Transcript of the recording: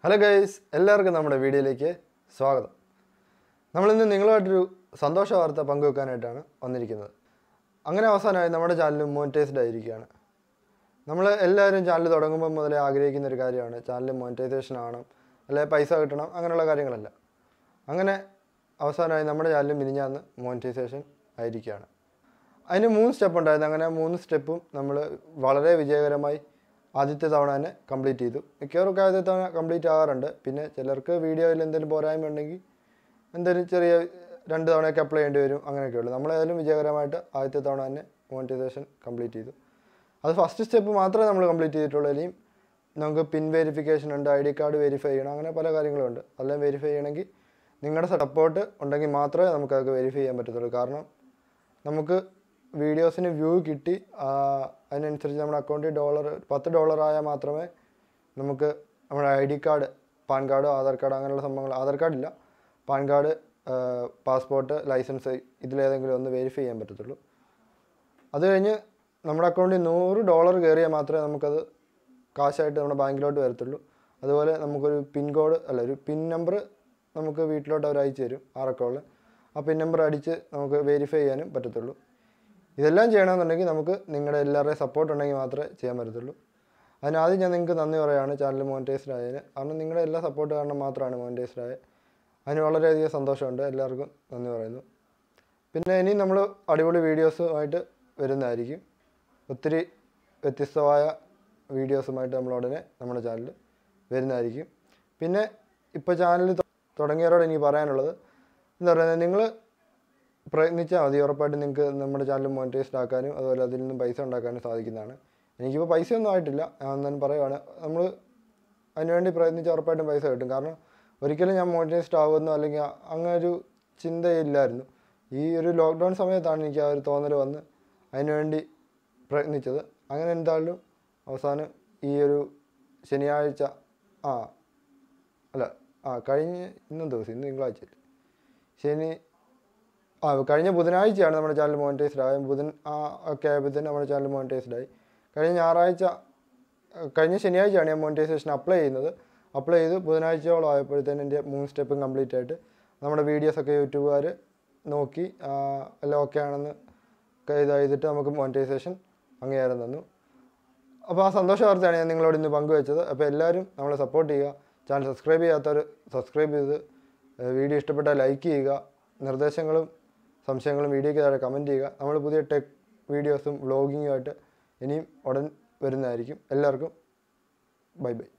hello guys എല്ലാവർക്കും നമ്മുടെ വീഡിയോയിലേക്ക് സ്വാഗതം നമ്മളിന്ന് നിങ്ങളുമായിട്ടൊരു സന്തോഷ വാർത്ത പങ്കുവെക്കാനായിട്ടാണ് വന്നിരിക്കുന്നത് അങ്ങനെ അവസാനമായി നമ്മുടെ ചാനൽ മോണിറ്റൈസ്ഡ് ആയിരിക്കുകയാണ് നമ്മൾ എല്ലാവരും ചാനൽ തുടങ്ങുമ്പോൾ മുതലേ ആഗ്രഹിക്കുന്ന ഒരു കാര്യമാണ് ചാനൽ മോണിറ്റൈസേഷൻ ആവണം അല്ലെങ്കിൽ പൈസ കിട്ടണം അങ്ങനെയുള്ള കാര്യങ്ങളല്ല അങ്ങനെ അവസാനമായി നമ്മുടെ ചാനൽ മിനിഞ്ഞാന്ന് മോണിറ്റൈസേഷൻ ആയിരിക്കുകയാണ് അതിന് മൂന്ന് സ്റ്റെപ്പ് ഉണ്ടായിരുന്നു അങ്ങനെ മൂന്ന് സ്റ്റെപ്പും നമ്മൾ വളരെ വിജയകരമായി ആദ്യത്തെ തവണ തന്നെ കംപ്ലീറ്റ് ചെയ്തു മിക്കവർക്കും ആദ്യത്തെ തവണ കംപ്ലീറ്റ് ആകാറുണ്ട് പിന്നെ ചിലർക്ക് വീഡിയോയിൽ എന്തെങ്കിലും പോരായ്മ ഉണ്ടെങ്കിൽ എന്തെങ്കിലും ചെറിയ രണ്ട് തവണയൊക്കെ അപ്ലൈ ചെയ്യേണ്ടി വരും അങ്ങനെയൊക്കെ ഉള്ളൂ നമ്മളേതായാലും വിജയകരമായിട്ട് ആദ്യത്തെ തവണ തന്നെ മോണിറ്റൈസേഷൻ കംപ്ലീറ്റ് ചെയ്തു അത് ഫസ്റ്റ് സ്റ്റെപ്പ് മാത്രമേ നമ്മൾ കംപ്ലീറ്റ് ചെയ്തിട്ടുള്ളൂ ഇനിയും നമുക്ക് പിൻ വെരിഫിക്കേഷൻ ഉണ്ട് ഐ ഡി കാർഡ് വെരിഫൈ ചെയ്യണം അങ്ങനെ പല കാര്യങ്ങളും ഉണ്ട് അതെല്ലാം വെരിഫൈ ചെയ്യണമെങ്കിൽ നിങ്ങളുടെ സപ്പോർട്ട് ഉണ്ടെങ്കിൽ മാത്രമേ നമുക്കതൊക്കെ വെരിഫൈ ചെയ്യാൻ പറ്റത്തുള്ളൂ കാരണം നമുക്ക് വീഡിയോസിന് വ്യൂ കിട്ടി ആ, അതിനനുസരിച്ച് നമ്മുടെ അക്കൗണ്ടിൽ ഡോളർ പത്ത് ഡോളർ ആയാൽ മാത്രമേ നമുക്ക് നമ്മുടെ ഐ ഡി കാർഡ് പാൻ കാർഡോ ആധാർ കാർഡ് അങ്ങനെയുള്ള സംഭവങ്ങൾ ആധാർ കാർഡില്ല പാൻ കാർഡ് പാസ്പോർട്ട് ലൈസൻസ് ഇതിലേതെങ്കിലും ഒന്ന് വെരിഫൈ ചെയ്യാൻ പറ്റത്തുള്ളൂ അത് കഴിഞ്ഞ് നമ്മുടെ അക്കൗണ്ടിൽ നൂറ് ഡോളർ കയറിയാൽ മാത്രമേ നമുക്കത് കാശായിട്ട് നമ്മുടെ ബാങ്കിലോട്ട് വരത്തുള്ളൂ അതുപോലെ നമുക്കൊരു പിൻ കോഡ് അല്ല ഒരു പിൻ നമ്പർ നമുക്ക് വീട്ടിലോട്ട് അവർ അയച്ചു തരും ആ റെക്കോർഡിൽ ആ പിൻ നമ്പർ അടിച്ച് നമുക്ക് വെരിഫൈ ചെയ്യാനും പറ്റത്തുള്ളൂ ഇതെല്ലാം ചെയ്യണമെന്നുണ്ടെങ്കിൽ നമുക്ക് നിങ്ങളുടെ എല്ലാവരുടെയും സപ്പോർട്ട് ഉണ്ടെങ്കിൽ മാത്രമേ ചെയ്യാൻ പറ്റത്തുള്ളൂ അതിനാദ്യം ഞാൻ നിങ്ങൾക്ക് നന്ദി പറയുകയാണ് ചാനൽ മോണിറ്റൈസ്ഡ് ആയതിന് കാരണം നിങ്ങളുടെ എല്ലാ സപ്പോർട്ട് കാരണം മാത്രമാണ് മോണിറ്റൈസ്ഡ് ആയത് അതിന് വളരെയധികം സന്തോഷമുണ്ട് എല്ലാവർക്കും നന്ദി പറയുന്നു പിന്നെ ഇനി നമ്മൾ അടിപൊളി വീഡിയോസുമായിട്ട് വരുന്നതായിരിക്കും ഒത്തിരി വ്യത്യസ്തമായ വീഡിയോസുമായിട്ട് നമ്മൾ ഉടനെ നമ്മുടെ ചാനലിൽ വരുന്നതായിരിക്കും പിന്നെ ഇപ്പോൾ ചാനൽ തുടങ്ങിയവരോട് എനിക്ക് പറയാനുള്ളത് എന്താ പറയുന്നത് നിങ്ങൾ പ്രയത്നിച്ചാൽ മതി ഉറപ്പായിട്ടും നിങ്ങൾക്ക് നമ്മുടെ ചാനൽ മോണിറ്റൈസ്ഡ് ആക്കാനും അതുപോലെ അതിൽ നിന്നും പൈസ ഉണ്ടാക്കാനും സാധിക്കുന്നതാണ് എനിക്കിപ്പോൾ പൈസയൊന്നും ആയിട്ടില്ല ഞാൻ തന്നെ പറയുവാണ് നമ്മൾ അതിനുവേണ്ടി പ്രയത്നിച്ചാൽ ഉറപ്പായിട്ടും പൈസ കിട്ടും കാരണം ഒരിക്കലും ഞാൻ മോണിറ്റൈസ്ഡ് ആകുമെന്നോ അല്ലെങ്കിൽ അങ്ങനെ ഒരു ചിന്തയില്ലായിരുന്നു ഈ ഒരു ലോക്ക്ഡൗൺ സമയത്താണ് എനിക്ക് ആ ഒരു തോന്നൽ വന്ന് അതിനുവേണ്ടി പ്രയത്നിച്ചത് അങ്ങനെ എന്തായാലും അവസാനം ഈ ഒരു ശനിയാഴ്ച ആ അല്ല ആ കഴിഞ്ഞ ഇന്നും ദിവസം ഇന്ന് തിങ്കളാഴ്ച ശനി ആ കഴിഞ്ഞ ബുധനാഴ്ചയാണ് നമ്മുടെ ചാനൽ മോണിറ്റൈസ്ഡ് ആയത് ബുധൻ ആ ഒക്കെ ആയപ്പോഴത്തേനും നമ്മുടെ ചാനൽ മോണിറ്റൈസ്ഡ് ആയി കഴിഞ്ഞ ഞായറാഴ്ച ഏഹ് കഴിഞ്ഞ ശനിയാഴ്ചയാണ് ഞാൻ മോണിറ്റൈസേഷൻ അപ്ലൈ ചെയ്യുന്നത് അപ്ലൈ ചെയ്ത് ബുധനാഴ്ചയോളം ആയപ്പോഴത്തേനും എൻ്റെ മൂന്ന് സ്റ്റെപ്പും കംപ്ലീറ്റ് ആയിട്ട് നമ്മുടെ വീഡിയോസൊക്കെ യൂട്യൂബുകാർ നോക്കി ആ, എല്ലാം ഓക്കെ ആണെന്ന് ഒക്കെ ഇത് ചെയ്തിട്ട് നമുക്ക് മോണിറ്റൈസേഷൻ അംഗീകാരം തന്നു അപ്പോൾ ആ സന്തോഷ വാർത്തയാണ് ഞാൻ നിങ്ങളോട് ഇന്ന് പങ്കുവെച്ചത് അപ്പോൾ എല്ലാവരും നമ്മളെ സപ്പോർട്ട് ചെയ്യുക ചാനൽ സബ്സ്ക്രൈബ് ചെയ്യാത്തവർ സബ്സ്ക്രൈബ് ചെയ്ത് ഏഹ് വീഡിയോ ഇഷ്ടപ്പെട്ടാൽ ലൈക്ക് ചെയ്യുക നിർദ്ദേശങ്ങളും സംശയങ്ങളും വീഡിയോയ്ക്ക് താഴെ കമൻറ്റ് ചെയ്യുക നമ്മൾ പുതിയ ടെക് വീഡിയോസും വ്ളോഗിങ്ങുമായിട്ട് ഇനിയും ഉടൻ വരുന്നതായിരിക്കും എല്ലാവർക്കും ബൈ ബൈ